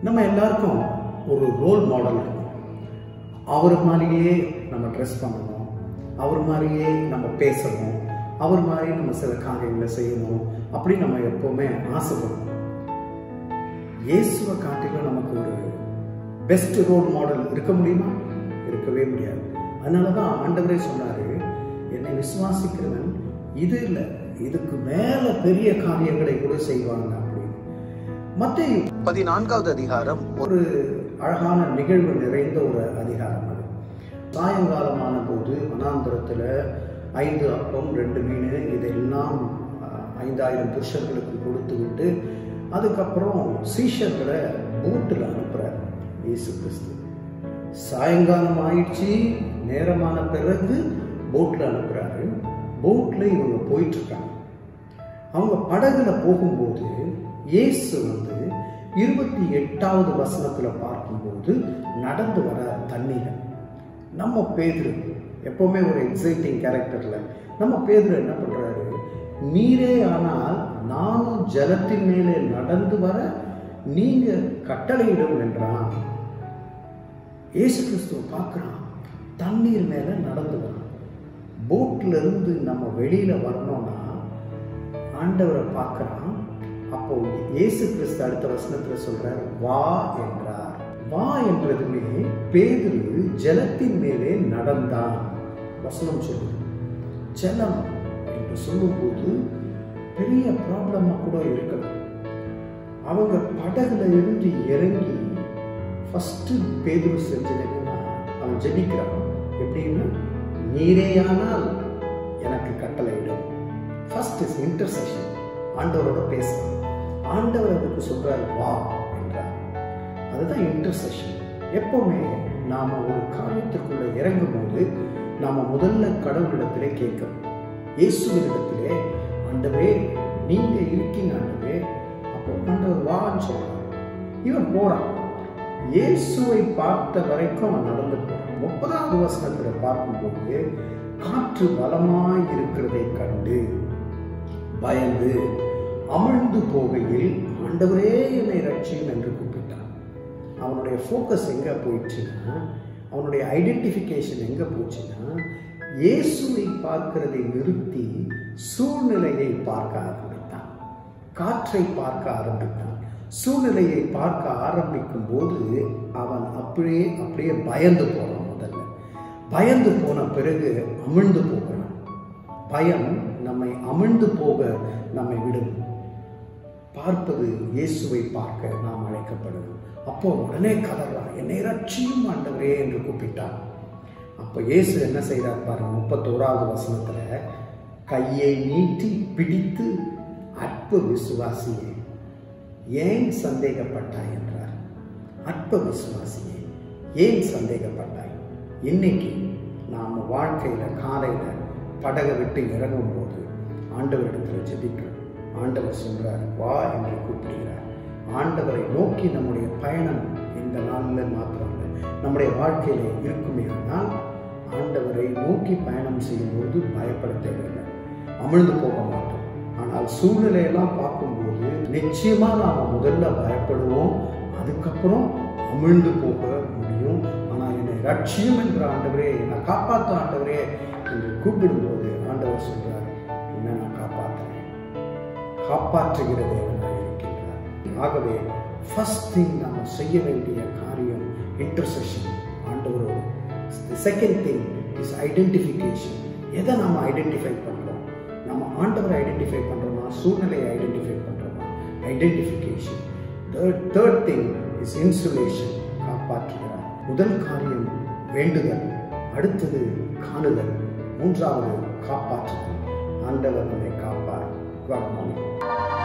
நம்ம எல்லாருக்கும் ஒரு ரோல் மாடல் இருக்கும் அவர் மாதிரியே நம்ம ட்ரெஸ் பண்ணணும் அவர் மாதிரியே நம்ம பேசணும் அவர் மாதிரி நம்ம சில காரியங்களை செய்யணும் அப்படி நம்ம எப்பவுமே ஆசைப்படுவோம் இயேசுவை காட்டிலும் நமக்கு ஒரு பெஸ்ட் ரோல் மாடல் இருக்க முடியுமா இருக்கவே முடியாது அதனால தான் ஆண்டவரே சொன்னாரு என்னை விசுவாசிக்கிறவன் இது இல்லை இதுக்கு மேல பெரிய காரியங்களை கூட செய்வாங்க அப்படின்னு மத்திய பதினான்காவது அதிகாரம் ஒரு அழகான நிகழ்வு நிறைந்த ஒரு அதிகாரம் அது சாயங்காலமான போது வனாந்திரத்தில் ஐந்து அப்பம் ரெண்டு மீன் இதெல்லாம் அஹ், ஐந்தாயிரம் புருஷர்களுக்கு கொடுத்து விட்டு அதுக்கப்புறம் சீஷர்களை போட்டில் அனுப்புறார் இயேசு கிறிஸ்து சாயங்காலம் ஆயிடுச்சு நேரமான பிறகு போட்டில் அனுப்புறாரு போட்டில் இவங்க போயிட்டு இருக்காங்க அவங்க படகுல போகும்போது இயேசு வந்து இருபத்தி எட்டாவது வசனத்துல பார்க்கும்போது நடந்து வர தண்ணீர நம்ம பேதுரு எப்பவுமே ஒரு எக்ஸைட்டிங் கேரக்டர்ல நம்ம பேதுரு என்ன பண்றாரு நீரே ஆனால் நானும் ஜலத்தின் மேலே நடந்து வர நீங்க கட்டளையிடும் என்றான் இயேசு கிறிஸ்துவ பார்க்குறான் தண்ணீர் மேலே நடந்து வரான் போட்ல இருந்து நம்ம வெளியில வரணும்னா ஆண்டவரை பார்க்குறான் அப்போ இயேசு கிறிஸ்து அடுத்த வசனத்துல சொல்றார் வா என்றார் வா என்றதுமே பேதுரு ஜலத்தின் மேலே நடந்தான் வசனம் சொல்லுது ஜலம் என்று சொல்லும்போது பெரிய ப்ராப்ளமா கூட இருக்கலாம் அவங்க படகுல இருந்து இறங்கி ஃபர்ஸ்ட் பேதுரு செஞ்சது என்னன்னா அவன் ஜெபிக்கிறான் எப்படின்னா நீரேயானால் எனக்கு கட்டளையிடும் ஃபர்ஸ்ட் இஸ் இன்டர்செஷன் ஆண்டவரோட பேசலாம் ஆண்டவர் அதுக்கு சொல்றாரு வா என்றார் அதுதான் இன்டர்செஷன் எப்பவுமே நாம ஒரு காரியத்துக்குள்ள இறங்கும் போது நாம முதல்ல கடவுளிடத்திலே கேட்கணும் இயேசுவினிடத்திலே ஆண்டவே நீங்க இருக்கீங்க ஆண்டவே அப்போ ஆண்டவர் வான்னு சொல்றார் இவன் போறான் இயேசுவை பார்த்த வரைக்கும் அவன் நடந்து போறான் முப்பதாவது வசனத்துல பார்க்கும்போது காற்று பலமாய் இருக்கிறதை கண்டு பயந்து அமிழ்ந்து போகையில் ஆண்டவரே என்னை ரட்சியும் என்று கூப்பிட்டான் அவனுடைய ஃபோக்கஸ் எங்க போயிடுச்சுன்னா அவனுடைய ஐடென்டிஃபிகேஷன் எங்க போச்சுன்னா இயேசுவை பார்க்கிறதை நிறுத்தி சூழ்நிலையை பார்க்க ஆரம்பித்தான் காற்றை பார்க்க ஆரம்பித்தான் சூழ்நிலையை பார்க்க ஆரம்பிக்கும் போது அவன் அப்படியே அப்படியே பயந்து போனான் முதல்ல பயந்து போன பிறகு அமிழ்ந்து போகிறான் பயம் நம்மை அமிழ்ந்து போக நம்மை விடும் பார்ப்பது இயேசுவை பார்க்க நாம் அழைக்கப்படுவோம் அப்போ உடனே கதறான் என்னை ரட்சியும் ஆண்டவரே என்று கூப்பிட்டான் அப்போ இயேசு என்ன செய்கிறார் பாருங்க முப்பத்தோராவது வசனத்துல கையை நீட்டி பிடித்து அற்ப விசுவாசியே ஏன் சந்தேகப்பட்டாய் என்றார் அற்ப விசுவாசியே ஏன் சந்தேகப்பட்டாய் இன்னைக்கு நாம் வாழ்க்கையில காலையில படகை விட்டு இறங்கும் போது ஆண்டவரிடத்தில் ஜெபிக்கிறோம் ஆண்டவர் சொல்றார் வா என்று கூப்பிடுகிறார் ஆண்டவரை நோக்கி நம்முடைய பயணம் இந்த நாளில் மாத்திரம் இல்லை நம்முடைய வாழ்க்கையில இருக்குமே ஆனால் ஆண்டவரை நோக்கி பயணம் செய்யும்போது பயப்பட தேவையில்லை அமிழ்ந்து போக மாட்டோம் ஆனால் சூழ்நிலையெல்லாம் பார்க்கும்போது நிச்சயமா நாம முதல்ல பயப்படுவோம் அதுக்கப்புறம் அமிழ்ந்து போக முடியும் ஆனால் என்னை ரட்சியும் என்ற ஆண்டவரே என்னை காப்பாற்ற ஆண்டவரே என்று கூப்பிடும்போது ஆண்டவர் சொல்றார் என்ன நான் காப்பாற்றுறேன் காப்பாற்றுகிற தேவனாக இருக்கின்றார் ஆகவே ஃபர்ஸ்ட் திங் நாம செய்ய வேண்டிய காரியம் இன்டர்செஷன் ஆண்டவரோடு செகண்ட் திங் இஸ் ஐடென்டிஃபிகேஷன் எதை நாம ஐடென்டிஃபை பண்றோம் நம்ம ஆண்டவரை ஐடென்டிஃபை பண்றோமா சூழ்நிலையை ஐடென்டிஃபை பண்றோமா identification third thing is insulation காப்பாற்றுகிறார் முதல் காரியம் வேண்டுதல் அடுத்தது காணுதல் மூன்றாவது காப்பாற்றுதல் ஆண்டவர் நம்மை காப்பார் காட் மார்னிங்